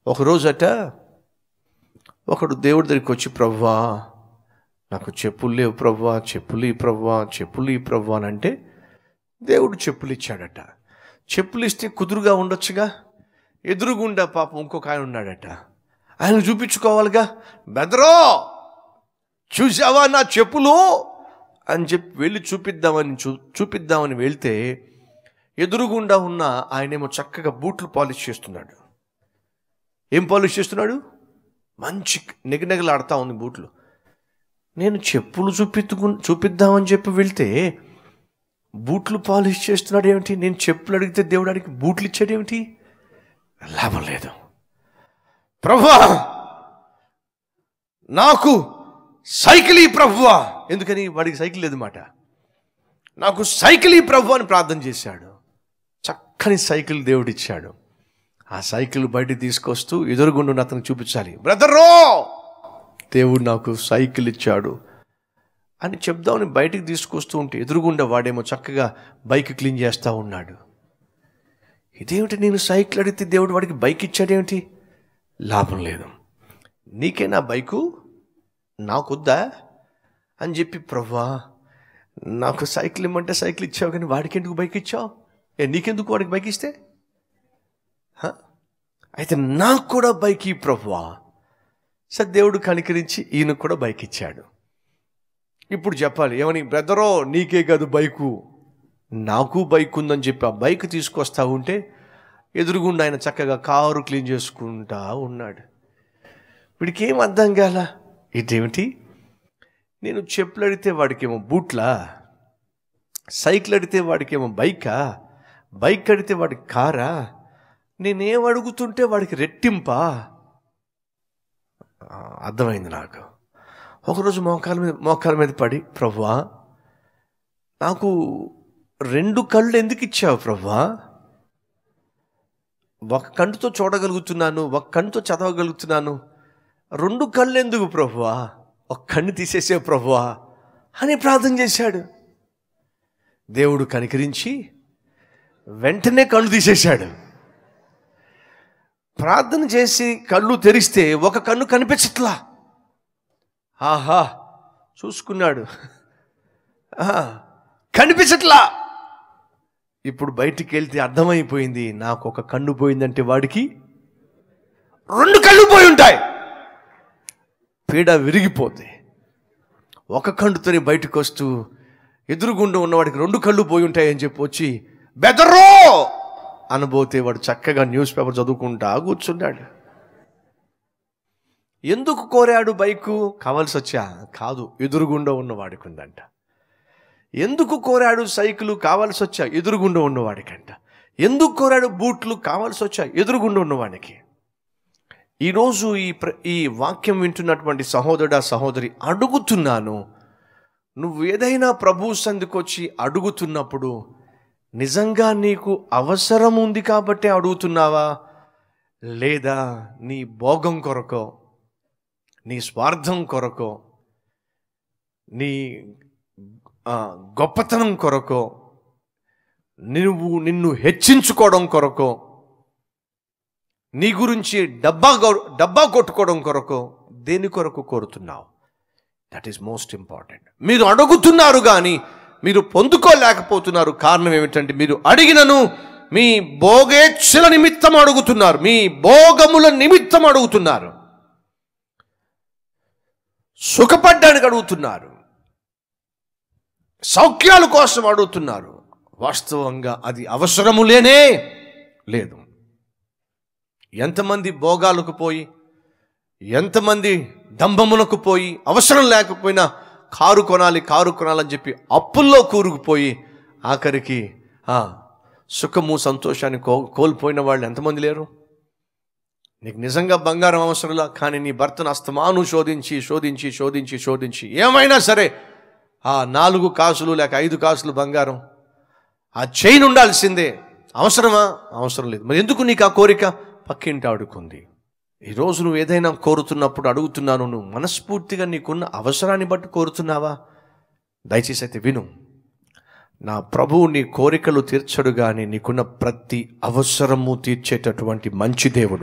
ఒకరోజట ఒకడు దేవుడి దగ్గరికి వచ్చి ప్రవ్వా నాకు చెప్పులు లేవు ప్రవ్వా చెప్పులు ఈ ప్రవ్వా చెప్పులు ఈ ప్రవ్వా అని అంటే దేవుడు చెప్పులు ఇచ్చాడట చెప్పులు ఇస్తే కుదురుగా ఉండొచ్చుగా ఎదురుగుండా పాపం ఇంకొక ఆయన ఉన్నాడట ఆయన చూపించుకోవాలిగా బెదరో చూసావా నా చెప్పులు అని చెప్పి వెళ్ళి చూపిద్దామని చూ చూపిద్దామని వెళ్తే ఎదురుగుండా ఉన్న ఆయనేమో చక్కగా బూట్లు పాలిష్ చేస్తున్నాడు ఏం పాలిష్ చేస్తున్నాడు మంచి నెగనెగలాడుతూ ఉంది బూట్లు నేను చెప్పులు చూపిద్దుకు చూపిద్దామని చెప్పి వెళ్తే బూట్లు పాలిష్ చేస్తున్నాడు ఏమిటి నేను చెప్పులు అడిగితే దేవుడు అడిగి బూట్లు ఇచ్చాడు ఏమిటి లాభం లేదు ప్రభా నాకు సైకిల్ ఈ ప్రభువా ఎందుకని వాడికి సైకిల్ లేదు మాట నాకు సైకిల్ ఈ ప్రభు అని ప్రార్థన చేశాడు చక్కని సైకిల్ దేవుడు ఇచ్చాడు ఆ సైకిల్ బయటికి తీసుకొస్తూ ఎదురుగుండు అతనికి చూపించాలి బ్రదరో దేవుడు నాకు సైకిల్ ఇచ్చాడు అని చెప్దామని బయటికి తీసుకొస్తూ ఉంటే ఎదురుగుండా వాడేమో చక్కగా బైక్ క్లీన్ చేస్తూ ఉన్నాడు ఇదేమిటి నేను సైకిల్ అడిగితే దేవుడు వాడికి బైక్ ఇచ్చాడేమిటి లాభం లేదు నీకేనా బైకు నాకొద్దా అని చెప్పి ప్రవ్వా నాకు సైకిల్ ఇమ్మంటే సైకిల్ ఇచ్చావు కానీ వాడికి ఎందుకు బైక్ ఇచ్చావు ఏ నీకెందుకు వాడికి బైక్ ఇస్తే హ? అయితే నాకు కూడా బైక్ ఈ ప్రవ్వా సరే దేవుడు కనికరించి ఈయనకు కూడా బైక్ ఇచ్చాడు ఇప్పుడు చెప్పాలి ఏమని బ్రదరో నీకే కాదు బైకు నాకు బైక్ ఉందని చెప్పి ఆ బైక్ తీసుకొస్తా ఉంటే ఎదురుగుండా ఆయన చక్కగా కారు క్లీన్ చేసుకుంటా ఉన్నాడు వీడికి ఏం అర్థం కాల ఇదేమిటి నేను చెప్పులు అడిగితే వాడికేమో బూట్లా సైకిల్ అడిగితే వాడికేమో బైకా బైక్ అడిగితే వాడికి కారా నేనేం అడుగుతుంటే వాడికి రెట్టింపా ఆ, అర్థమైంది నాకు ఒకరోజు మోకాల మీద మోకాల మీద పడి ప్రభువా నాకు రెండు కళ్ళు ఎందుకు ఇచ్చావు ప్రభువా ఒక కంటితో చూడగలుగుతున్నాను ఒక కంటితో చదవగలుగుతున్నాను రెండు కళ్ళు ఎందుకు ప్రభువా ఒక కన్ను తీసేసే ప్రభువా అని ప్రార్థన చేశాడు దేవుడు కనికరించి వెంటనే కళ్ళు తీసేశాడు ప్రార్థన చేసి కళ్ళు తెరిస్తే ఒక కన్ను కనిపించట్లా ఆహా చూసుకున్నాడు ఆహా, కనిపించట్లా ఇప్పుడు బయటికి వెళ్తే అర్థమైపోయింది నాకు ఒక కన్ను పోయిందంటే వాడికి రెండు కళ్ళు పోయి ఉంటాయి పీడ విరిగిపోతే ఒక కన్నుతోనే బయటకు వస్తూ ఎదురుగుండా ఉన్నవాడికి రెండు కళ్ళు పోయి ఉంటాయని చెప్పి వచ్చి బెదరో అనబోతే వాడు చక్కగా న్యూస్ పేపర్ చదువుకుంటా కూర్చున్నాడు ఎందుకు కోరాడు బైకు కావాల్సి వచ్చా కాదు ఎదురుగుండా ఉన్నవాడికి ఉందంట ఎందుకు కోరాడు సైకిల్ కావాల్సి వచ్చా ఎదురుగుండా ఉన్నవాడికంట ఎందుకు కోరాడు బూట్లు కావాల్సి వచ్చా ఎదురుగుండా ఉన్నవాడికి ఈరోజు ఈ ప్ర ఈ వాక్యం వింటున్నటువంటి సహోదరుడా సహోదరి అడుగుతున్నాను నువ్వు ఏదైనా ప్రభు సందుకొచ్చి అడుగుతున్నప్పుడు నిజంగా నీకు అవసరం ఉంది కాబట్టి అడుగుతున్నావా లేదా నీ భోగం కొరకో నీ స్వార్థం కొరకో నీ ఆ, గొప్పతనం కొరకో నువ్వు నిన్ను హెచ్చించుకోవడం కొరకో నీ గురించి డబ్బా గౌ- డబ్బా కొట్టుకోవడం కొరకు దేని కొరకు కోరుతున్నావు దట్ ఈస్ మోస్ట్ ఇంపార్టెంట్ మీరు అడుగుతున్నారు కానీ మీరు పొందుకోలేకపోతున్నారు కారణం ఏమిటంటే మీరు అడిగినను మీ భోగేచ్ఛల నిమిత్తం అడుగుతున్నారు మీ భోగముల నిమిత్తం అడుగుతున్నారు సుఖపడ్డానికి అడుగుతున్నారు సౌఖ్యాల కోసం అడుగుతున్నారు వాస్తవంగా అది అవసరము లేనే లేదు ఎంతమంది భోగాలకు పోయి ఎంతమంది దంభములకు పోయి అవసరం లేకపోయినా కారు కొనాలి కారు కొనాలని చెప్పి అప్పుల్లో కూరుకుపోయి ఆఖరికి ఆ, సుఖము సంతోషాన్ని కో కోల్పోయిన వాళ్ళు ఎంతమంది లేరు నీకు నిజంగా బంగారం అవసరంలా కానీ నీ భర్తను అస్తమాను శోధించి శోధించి శోధించి శోధించి ఏమైనా సరే ఆ నాలుగు కాసులు లేక ఐదు కాసులు బంగారం ఆ చైన్ ఉండాల్సిందే అవసరమా అవసరం లేదు మరి ఎందుకు నీకు ఆ కోరిక పక్కింటి ఆడుకుంది ఈరోజు నువ్వు ఏదైనా కోరుతున్నప్పుడు అడుగుతున్నాను నువ్వు మనస్ఫూర్తిగా నీకున్న అవసరాన్ని బట్టి కోరుతున్నావా దయచేసి అయితే విను నా ప్రభువు నీ కోరికలు తీర్చడు కానీ నీకున్న ప్రతి అవసరము తీర్చేటటువంటి మంచి దేవుడు